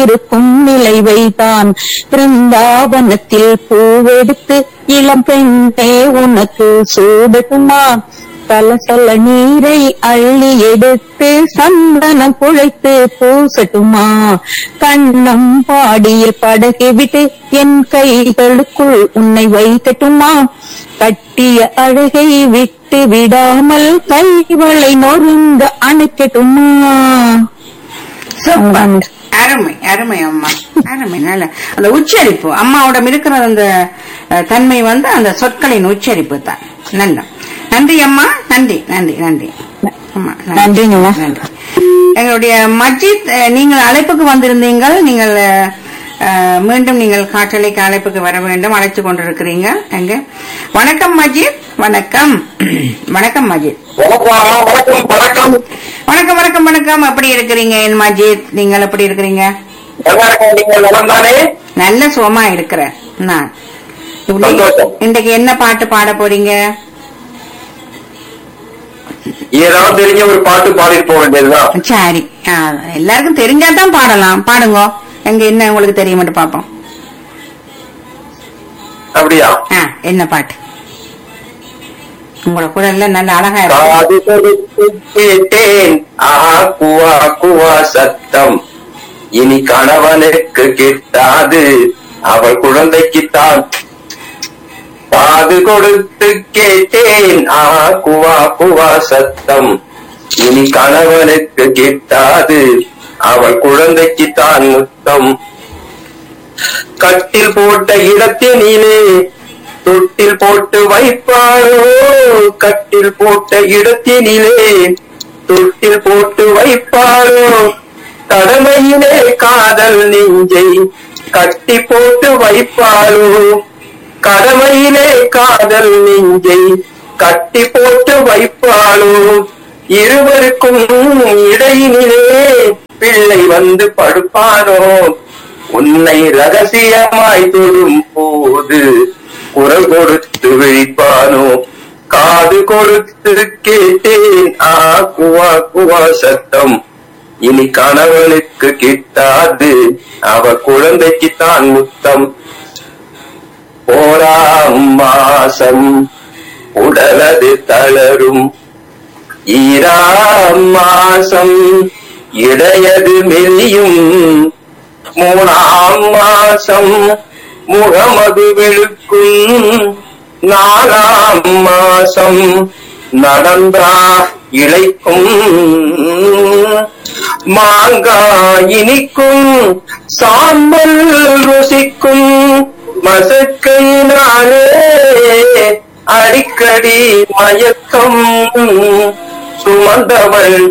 இருக்கும் நிலை வைத்தான் பிருந்தாவனத்தில் பூவெடுத்து இளம் பெண்ணே உனக்கு சூடட்டுமா சலசல நீரை அள்ளி எடுத்து சந்தனம் குழைத்து பூசட்டுமா கண்ணம் பாடிய படகை விட்டு என் கைகளுக்குள் உன்னை வைக்கட்டுமா கட்டிய அழகை விட்டு விடாமல் கைவளை நொறுங்க அணைக்கட்டுமா சூப்பர் அருமை அருமை அம்மா அருமை நல்ல அந்த உச்சரிப்பு அம்மாவோட இருக்கிற அந்த அஹ், தன்மை வந்து அந்த சொற்களின் உச்சரிப்பு தான் நல்ல நன்றி அம்மா நன்றி நன்றி நன்றி அம்மா நன்றிங்கம்மா. நன்றி எங்களுடைய மஜித் அஹ், நீங்கள் அழைப்புக்கு வந்திருந்தீங்கள் நீங்கள் அஹ், அஹ், மீண்டும் நீங்கள் காற்றலைக்கு அழைப்புக்கு வர வேண்டும் அழைத்து கொண்டிருக்கிறீங்க எங்க வணக்கம் மஜித் வணக்கம் வணக்கம் மஜித் வணக்கம் வணக்கம் வணக்கம் வணக்கம் வணக்கம் வணக்கம் எப்படி இருக்கிறீங்க என் மஜித் நீங்கள் எப்படி இருக்கிறீங்க நல்லா இருக்கேன் நீங்க நலம் தானே நல்ல சுகமா இருக்கிறேன் நான் சந்தோஷம். இன்றைக்கு என்ன பாட்டு பாட போறீங்க ஏதாவது தெரிஞ்ச ஒரு பாட்டு பாடிட்டு போக வேண்டியதுதான் சரி ஆ, எல்லாருக்கும் தெரிஞ்சாதான் பாடலாம் பாடுங்க எங்க என்ன உங்களுக்கு தெரிய மட்டும் பாப்போம் அப்படியா ஆ, என்ன பாட்டு உங்களோட குரல்ல நல்ல அழகா இருக்கு காது கொடுத்து கேட்டேன் ஆஹா குவா குவா சத்தம் இனி கணவனுக்கு கிட்டாது அவள் குழந்தைக்குத்தான் காது கொடுத்து கேட்டேன் ஆஹா குவா குவா சத்தம் இனி கணவனுக்கு கிட்டாது அவள் குழந்தைக்குத்தான் முத்தம் கட்டில் போட்ட இடத்தினிலே தொட்டில் போட்டு வைப்பாரோ கட்டில் போட்ட இடத்தினிலே தொட்டில் போட்டு வைப்பாரோ கடமையிலே காதல் நெஞ்சை கட்டி போட்டு வைப்பாரோ கடமையிலே காதல் நெஞ்சை கட்டி போட்டு வைப்பாளோ இருவருக்கும் இடையினிலே பிள்ளை வந்து படுப்பானோ உன்னை ரகசியமாய் தொடும் போது குரல் கொடுத்து விழிப்பானோ காது கொடுத்து கேட்டேன் ஆ குவா குவா சத்தம் இனி கணவனுக்கு கிட்டாது அவ குழந்தைக்குத்தான் முத்தம் போராம் மாசம் உடலது தளரும் ஈராம் மாசம் இடையது மெலியும் மூணாம் மாசம் முகமது விழுக்கும் நாலாம் மாசம் நடந்தா இழைக்கும் மாங்காய் இனிக்கும் சாம்பல் ருசிக்கும் மசக்கையினாலே அடிக்கடி மயக்கம் சுமந்தவள்